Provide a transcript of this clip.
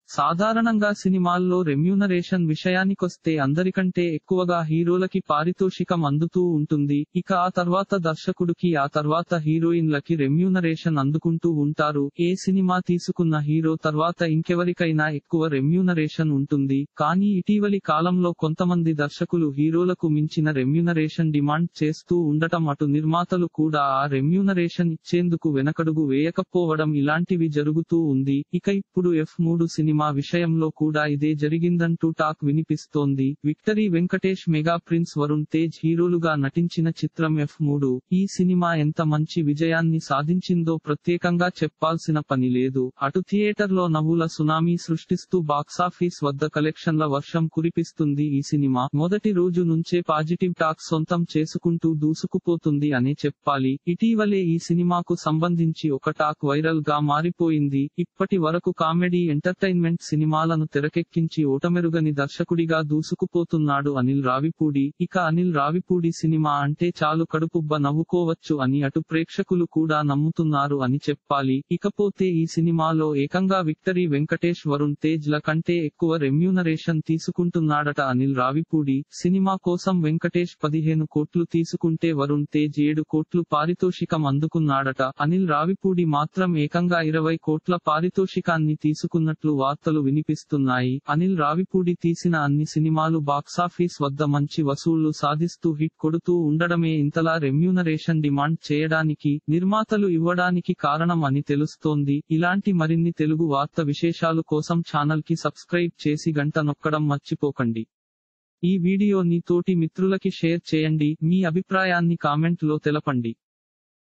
సాధారణంగా సినిమాల్లో రెమ్యూనరేషన్ విషయానికొస్తే అందరికంటే ఎక్కువగా హీరోలకి పారితోషికం అందుతూ ఉంటుంది ఇక ఆ తర్వాత దర్శకుడికి ఆ తర్వాత హీరోయిన్లకి రెమ్యూనరేషన్ అందుకుంటూ ఉంటారు ఏ సినిమా తీసుకున్న హీరో తర్వాత ఇంకెవరికైనా ఎక్కువ రెమ్యూనరేషన్ ఉంటుంది కానీ ఇటీవలి కాలంలో కొంతమంది దర్శకులు హీరోలకు మించిన రెమ్యూనరేషన్ డిమాండ్ చేస్తూ ఉండటం అటు నిర్మాతలు కూడా ఆ రెమ్యూనరేషన్ ఇచ్చేందుకు వెనకడుగు వేయకపోవడం ఇలాంటివి జరుగుతూ ఉంది ఇక ఇప్పుడు ఎఫ్ మూడు సినిమా విషయంలో కూడా ఇదే జరిగిందంటూ టాక్ వినిపిస్తోంది victory Venkatesh mega prince Varun Tej హీరోలుగా నటించిన చిత్రం ఎఫ్ మూడు ఈ సినిమా ఎంత మంచి విజయాన్ని సాధించిందో ప్రత్యేకంగా చెప్పాల్సిన పని లేదు అటు థియేటర్లో నవ్వుల సునామీ సృష్టిస్తూ బాక్సాఫీస్ వద్ద కలెక్షన్ల వర్షం కురిపిస్తుంది ఈ సినిమా మొదటి రోజు నుంచే పాజిటివ్ టాక్ సొంతం చేసుకుంటూ దూసుకుపోతుంది అనే చెప్పాలి ఇటీవలే ఈ సినిమాకు సంబంధించి ఒక టాక్ వైరల్ గా మారిపోయింది ఇప్పటి వరకు కామెడీ ఎంటర్టైన్మెంట్ సినిమాలను తెరకెక్కించి ఓటమెరుగని దర్శకుడిగా దూసుకుపోతున్నాడు అనిల్ రావిపూడి ఇక అనిల్ రావిపూడి సినిమా అంటే చాలు కడుపుబ్బ నవ్వుకోవచ్చు అని అటు ప్రేక్షకులు కూడా నమ్ముతున్నారు అని చెప్పాలి ఇకపోతే ఈ సినిమాలో ఏకంగా విక్టరీ వెంకటేష్ వరుణ్ తేజ్ ల కంటే ఎక్కువ రెమ్యూనరేషన్ తీసుకుంటున్నాడట అనిల్ రావిపూడి సినిమా కోసం వెంకటేష్ పదిహేను కోట్లు తీసుకుంటే వరుణ్ తేజ్ ఏడు కోట్లు పారితోషికం అందుకున్నాడట అనిల్ రావిపూడి మాత్రం ఏకంగా ఇరవై కోట్ల పారితోషికాన్ని తీసుకున్నట్లు వార్తలు వినిపిస్తున్నాయి అనిల్ రావిపూడి తీసిన అన్ని సినిమాలు బాక్సాఫీస్ వద్ద మంచి వసూళ్లు సాధిస్తూ హిట్ కొడుతూ ఉండడమే ఇంతలా రెమ్యూనరేషన్ డిమాండ్ చేయడానికి నిర్మాతలు ఇవ్వడానికి కారణం అని తెలుస్తోంది ఇలాంటి మరిన్ని తెలుగు వార్త విశేషాలు కోసం ఛానల్ కి సబ్స్క్రైబ్ చేసి గంట నొక్కడం మర్చిపోకండి ఈ వీడియోని తోటి మిత్రులకి షేర్ చేయండి మీ అభిప్రాయాన్ని కామెంట్ లో తెలపండి